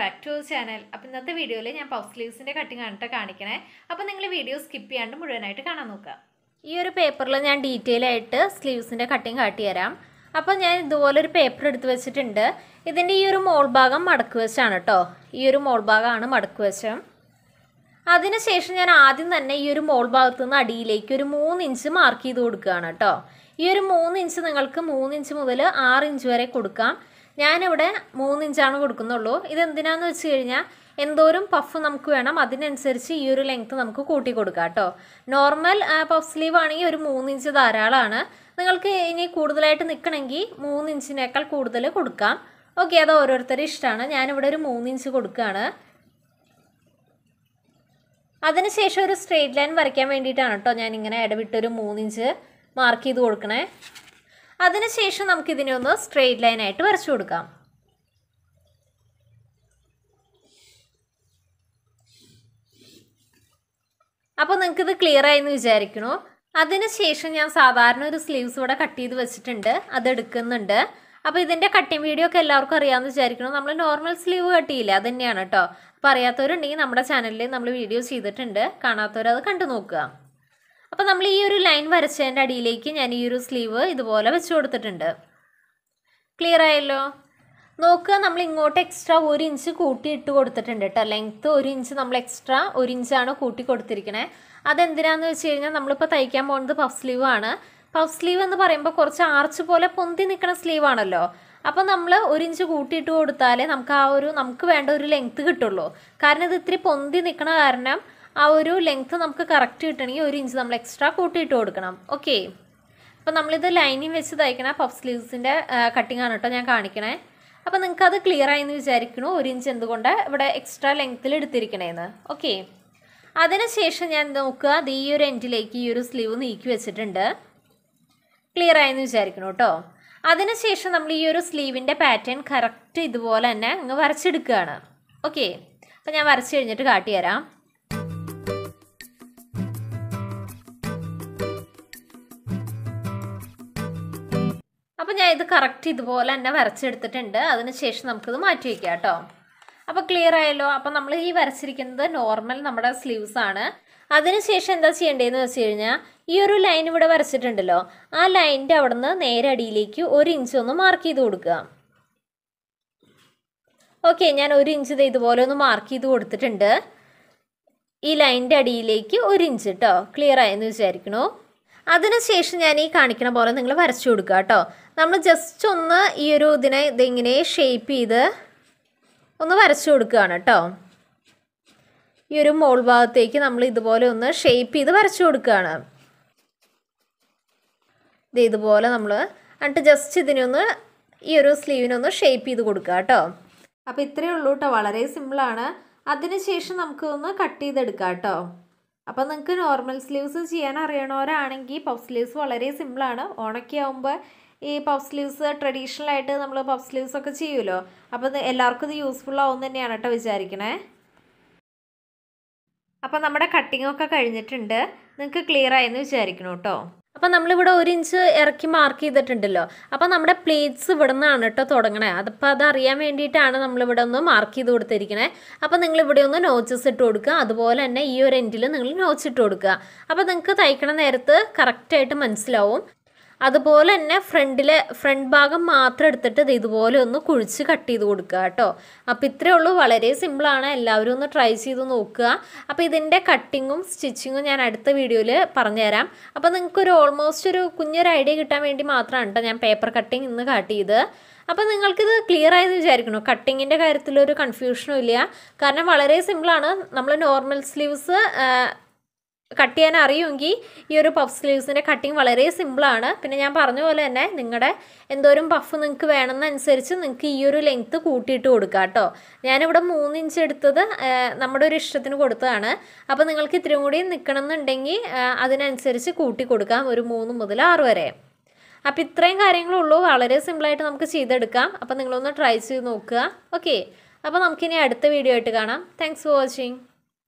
back to channel അപ്പോൾ ഇന്നത്തെ വീഡിയോയിൽ ഞാൻ പഫ് സ്ലീവ്സിൻ്റെ കട്ടിങ് ആണ് കാണിക്കണേ അപ്പോൾ നിങ്ങൾ വീഡിയോ സ്കിപ്പ് ചെയ്യാണ്ട് മുഴുവനായിട്ട് കാണാൻ നോക്കുക ഈ ഒരു പേപ്പറിൽ ഞാൻ ഡീറ്റെയിൽ ആയിട്ട് സ്ലീവ്സിൻ്റെ കട്ടിങ് കാട്ടിത്തരാം അപ്പോൾ ഞാൻ ഇതുപോലെ ഒരു പേപ്പർ എടുത്ത് വെച്ചിട്ടുണ്ട് ഇതിൻ്റെ ഈ ഒരു മോൾ ഭാഗം മടക്ക് വെച്ചാണ് കേട്ടോ ഈ ഒരു മോൾ ഭാഗമാണ് മടക്ക് വശം അതിനുശേഷം ഞാൻ ആദ്യം തന്നെ ഈ ഒരു മോൾ ഭാഗത്തു നിന്ന് അടിയിലേക്ക് ഒരു മൂന്ന് ഇഞ്ച് മാർക്ക് ചെയ്ത് കൊടുക്കുകയാണ് കേട്ടോ ഈ ഒരു മൂന്ന് ഇഞ്ച് നിങ്ങൾക്ക് മൂന്ന് ഇഞ്ച് മുതൽ ആറ് ഇഞ്ച് വരെ കൊടുക്കാം ഞാനിവിടെ മൂന്ന് ഇഞ്ചാണ് കൊടുക്കുന്നുള്ളൂ ഇതെന്തിനാന്ന് വെച്ച് കഴിഞ്ഞാൽ എന്തോരം പഫ് നമുക്ക് വേണം അതിനനുസരിച്ച് ഈ ഒരു ലെങ്ത്ത് നമുക്ക് കൂട്ടി കൊടുക്കാം കേട്ടോ നോർമൽ പഫ് സ്ലീവ് ആണെങ്കിൽ ഒരു മൂന്ന് ഇഞ്ച് ധാരാളമാണ് നിങ്ങൾക്ക് ഇനി കൂടുതലായിട്ട് നിൽക്കണമെങ്കിൽ മൂന്ന് ഇഞ്ചിനേക്കാൾ കൂടുതൽ കൊടുക്കാം ഓക്കെ അത് ഓരോരുത്തരുടെ ഇഷ്ടമാണ് ഞാനിവിടെ ഒരു മൂന്ന് ഇഞ്ച് കൊടുക്കുകയാണ് അതിനുശേഷം ഒരു സ്ട്രെയിറ്റ് ലൈൻ വരയ്ക്കാൻ വേണ്ടിയിട്ടാണ് കേട്ടോ ഞാനിങ്ങനെ ഇടവിട്ടൊരു മൂന്നിഞ്ച് മാർക്ക് ചെയ്ത് കൊടുക്കണേ അതിനുശേഷം നമുക്കിതിനെ ഒന്ന് സ്ട്രെയിറ്റ് ലൈനായിട്ട് വരച്ചു കൊടുക്കാം അപ്പോൾ നിങ്ങൾക്കിത് ക്ലിയർ ആയി എന്ന് വിചാരിക്കണു അതിനുശേഷം ഞാൻ സാധാരണ ഒരു സ്ലീവ്സ് ഇവിടെ കട്ട് ചെയ്ത് വെച്ചിട്ടുണ്ട് അത് എടുക്കുന്നുണ്ട് അപ്പോൾ ഇതിൻ്റെ കട്ടിങ് വീഡിയോ ഒക്കെ എല്ലാവർക്കും അറിയാമെന്ന് വിചാരിക്കണം നമ്മൾ നോർമൽ സ്ലീവ് കട്ട് ചെയ്യില്ല അത് തന്നെയാണ് കേട്ടോ അപ്പോൾ അറിയാത്തവരുണ്ടെങ്കിൽ നമ്മുടെ ചാനലിൽ നമ്മൾ വീഡിയോ ചെയ്തിട്ടുണ്ട് കാണാത്തവർ അത് കണ്ടു നോക്കുക അപ്പോൾ നമ്മൾ ഈ ഒരു ലൈൻ വരച്ചതിൻ്റെ അടിയിലേക്ക് ഞാൻ ഈ ഒരു സ്ലീവ് ഇതുപോലെ വെച്ച് കൊടുത്തിട്ടുണ്ട് ക്ലിയർ ആയല്ലോ നോക്കുക നമ്മൾ ഇങ്ങോട്ട് എക്സ്ട്രാ ഒരു ഇഞ്ച് കൂട്ടി ഇട്ട് കൊടുത്തിട്ടുണ്ട് കേട്ടോ ലെങ്ത്ത് ഒരു ഇഞ്ച് നമ്മൾ എക്സ്ട്രാ ഒരു ഇഞ്ചാണ് കൂട്ടി കൊടുത്തിരിക്കണേ അതെന്തിനാന്ന് വെച്ച് കഴിഞ്ഞാൽ നമ്മളിപ്പോൾ തയ്ക്കാൻ പോകുന്നത് പഫ് സ്ലീവ് ആണ് പഫ് സ്ലീവ് എന്ന് പറയുമ്പോൾ കുറച്ച് ആർച്ച് പോലെ പൊന്തി നിൽക്കുന്ന സ്ലീവ് ആണല്ലോ അപ്പോൾ നമ്മൾ ഒരു ഇഞ്ച് കൂട്ടിയിട്ട് കൊടുത്താലേ നമുക്ക് ആ ഒരു നമുക്ക് വേണ്ട ഒരു ലെങ്ത്ത് കിട്ടുള്ളൂ കാരണം ഇത് ഇത്തിരി പൊന്തി നിൽക്കണ കാരണം ആ ഒരു ലെങ്ത്ത് നമുക്ക് കറക്റ്റ് കിട്ടണമെങ്കിൽ ഒരു ഇഞ്ച് നമ്മൾ എക്സ്ട്രാ കൂട്ടിയിട്ട് കൊടുക്കണം ഓക്കെ അപ്പോൾ നമ്മളിത് ലൈനിങ് വെച്ച് തയ്ക്കണ പഫ് സ്ലീവ്സിൻ്റെ കട്ടിംഗ് ആണ് കേട്ടോ ഞാൻ കാണിക്കണേ അപ്പോൾ നിങ്ങൾക്ക് അത് ക്ലിയർ ആയി എന്ന് വിചാരിക്കണു ഒരു ഇഞ്ച് എന്തുകൊണ്ട് ഇവിടെ എക്സ്ട്രാ ലെങ്ത്തിൽ എടുത്തിരിക്കണേന്ന് ഓക്കെ അതിനുശേഷം ഞാൻ നോക്കുക അത് ഈ ഒരു എൻഡിലേക്ക് ഈ ഒരു സ്ലീവ് നീക്കി വെച്ചിട്ടുണ്ട് ക്ലിയർ ആയെന്ന് വിചാരിക്കണം കേട്ടോ അതിനുശേഷം നമ്മൾ ഈ ഒരു സ്ലീവിൻ്റെ പാറ്റേൺ കറക്റ്റ് ഇതുപോലെ തന്നെ അങ്ങ് വരച്ചെടുക്കുകയാണ് ഓക്കെ അപ്പോൾ ഞാൻ വരച്ച് കഴിഞ്ഞിട്ട് കാട്ടിത്തരാം അപ്പോൾ ഞാൻ ഇത് കറക്റ്റ് ഇതുപോലെ തന്നെ വരച്ചെടുത്തിട്ടുണ്ട് അതിനുശേഷം നമുക്കിത് മാറ്റി വയ്ക്കാം കേട്ടോ അപ്പോൾ ക്ലിയർ ആയല്ലോ അപ്പോൾ നമ്മൾ ഈ വരച്ചിരിക്കുന്നത് നോർമൽ നമ്മുടെ സ്ലീവ്സ് ആണ് അതിനുശേഷം എന്താ ചെയ്യേണ്ടതെന്ന് വെച്ച് കഴിഞ്ഞാൽ ഈ ഒരു ലൈൻ ഇവിടെ വരച്ചിട്ടുണ്ടല്ലോ ആ ലൈനിൻ്റെ അവിടെ നിന്ന് നേരെ അടിയിലേക്ക് ഒരു ഇഞ്ച് ഒന്ന് മാർക്ക് ചെയ്ത് കൊടുക്കുക ഓക്കെ ഞാൻ ഒരു ഇഞ്ച് ഇത് ഇതുപോലെ ഒന്ന് മാർക്ക് ചെയ്ത് കൊടുത്തിട്ടുണ്ട് ഈ ലൈനിൻ്റെ അടിയിലേക്ക് ഒരു ഇഞ്ച് കേട്ടോ ക്ലിയർ ആയെന്ന് വിചാരിക്കണു അതിനുശേഷം ഞാൻ ഈ കാണിക്കണ പോലെ നിങ്ങൾ വരച്ചു കൊടുക്കുക കേട്ടോ നമ്മൾ ജസ്റ്റ് ഒന്ന് ഈ ഒരു ഇതിനെ ഇതിങ്ങനെ ഷേപ്പ് ചെയ്ത് ഒന്ന് വരച്ചു കൊടുക്കുകയാണ് കേട്ടോ ഈ ഒരു മോൾ ഭാഗത്തേക്ക് നമ്മൾ ഇതുപോലെ ഒന്ന് ഷേപ്പ് ചെയ്ത് വരച്ചു കൊടുക്കുകയാണ് ഇത് ഇതുപോലെ നമ്മൾ എന്നിട്ട് ജസ്റ്റ് ഇതിനൊന്ന് ഈ ഒരു സ്ലീവിനൊന്ന് ഷേപ്പ് ചെയ്ത് കൊടുക്കുക കേട്ടോ അപ്പോൾ ഇത്രയേ ഉള്ളൂ കേട്ടോ വളരെ സിമ്പിളാണ് അതിനുശേഷം നമുക്ക് ഒന്ന് കട്ട് ചെയ്തെടുക്കാം കേട്ടോ അപ്പോൾ നിങ്ങൾക്ക് നോർമൽ സ്ലീവ്സ് ചെയ്യാൻ അറിയണവരാണെങ്കിൽ പഫ് സ്ലീവ്സ് വളരെ സിമ്പിളാണ് ഓണൊക്കെ ആകുമ്പോൾ ഈ പഫ് സ്ലീവ്സ് ട്രഡീഷണൽ ആയിട്ട് നമ്മൾ പഫ് സ്ലീവ്സ് ഒക്കെ ചെയ്യുമല്ലോ അപ്പോൾ ഇത് എല്ലാവർക്കും ഇത് യൂസ്ഫുൾ ആവും തന്നെയാണ് കേട്ടോ വിചാരിക്കണേ അപ്പോൾ നമ്മുടെ കട്ടിംഗ് ഒക്കെ കഴിഞ്ഞിട്ടുണ്ട് നിങ്ങൾക്ക് ക്ലിയർ ആയെന്ന് വിചാരിക്കണം കേട്ടോ അപ്പോൾ നമ്മളിവിടെ ഒരു ഇഞ്ച് ഇറക്കി മാർക്ക് ചെയ്തിട്ടുണ്ടല്ലോ അപ്പോൾ നമ്മുടെ പ്ലേറ്റ്സ് ഇവിടെ നിന്നാണ് കേട്ടോ തുടങ്ങണേ അതിപ്പോൾ അത് അറിയാൻ വേണ്ടിയിട്ടാണ് നമ്മളിവിടെ ഒന്ന് മാർക്ക് ചെയ്ത് കൊടുത്തിരിക്കണേ അപ്പോൾ നിങ്ങൾ ഇവിടെ ഒന്ന് നോച്ചസ് ഇട്ട് കൊടുക്കുക അതുപോലെ തന്നെ ഈ ഒരു എൻഡിൽ നിങ്ങൾ നോച്ച് ഇട്ട് കൊടുക്കുക അപ്പോൾ നിങ്ങൾക്ക് തയ്ക്കണ നേരത്ത് കറക്റ്റായിട്ട് മനസ്സിലാവും അതുപോലെ തന്നെ ഫ്രണ്ടിലെ ഫ്രണ്ട് ഭാഗം മാത്രം എടുത്തിട്ട് ഇത് ഇതുപോലെ ഒന്ന് കുഴിച്ച് കട്ട് ചെയ്ത് കൊടുക്കുക കേട്ടോ അപ്പോൾ ഇത്രയേ ഉള്ളൂ വളരെ സിമ്പിളാണ് എല്ലാവരും ഒന്ന് ട്രൈ ചെയ്ത് നോക്കുക അപ്പോൾ ഇതിൻ്റെ കട്ടിങ്ങും സ്റ്റിച്ചിങ്ങും ഞാൻ അടുത്ത വീഡിയോയിൽ പറഞ്ഞുതരാം അപ്പോൾ നിങ്ങൾക്കൊരു ഓൾമോസ്റ്റ് ഒരു കുഞ്ഞൊരു ഐഡിയ കിട്ടാൻ വേണ്ടി മാത്രമാണ് കേട്ടോ ഞാൻ പേപ്പർ കട്ടിങ് ഇന്ന് കാട്ട് ചെയ്ത് അപ്പോൾ നിങ്ങൾക്കിത് ക്ലിയർ ആയെന്ന് വിചാരിക്കണം കട്ടിങ്ങിൻ്റെ കാര്യത്തിലൊരു കൺഫ്യൂഷനും ഇല്ല കാരണം വളരെ സിമ്പിളാണ് നമ്മൾ നോർമൽ സ്ലീവ്സ് കട്ട് ചെയ്യാൻ അറിയുമെങ്കിൽ ഈ ഒരു പഫ് സ്ലീവ്സിൻ്റെ കട്ടിങ് വളരെ സിമ്പിളാണ് പിന്നെ ഞാൻ പറഞ്ഞ പോലെ തന്നെ നിങ്ങളുടെ എന്തോരം പഫ് നിങ്ങൾക്ക് വേണമെന്നനുസരിച്ച് നിങ്ങൾക്ക് ഈ ഒരു ലെങ്ത്ത് കൂട്ടിയിട്ട് കൊടുക്കുക കേട്ടോ ഞാനിവിടെ മൂന്ന് ഇഞ്ച് എടുത്തത് നമ്മുടെ ഒരു ഇഷ്ടത്തിന് കൊടുത്തതാണ് അപ്പോൾ നിങ്ങൾക്ക് ഇത്രയും കൂടി നിൽക്കണമെന്നുണ്ടെങ്കിൽ അതിനനുസരിച്ച് കൂട്ടി കൊടുക്കാം ഒരു മൂന്ന് മുതൽ ആറ് വരെ അപ്പോൾ ഇത്രയും കാര്യങ്ങളുള്ളൂ വളരെ സിമ്പിളായിട്ട് നമുക്ക് ചെയ്തെടുക്കാം അപ്പോൾ നിങ്ങളൊന്ന് ട്രൈ ചെയ്ത് നോക്കുക ഓക്കെ അപ്പോൾ നമുക്കിനി അടുത്ത വീഡിയോ ആയിട്ട് കാണാം താങ്ക്സ് ഫോർ വാച്ചിങ്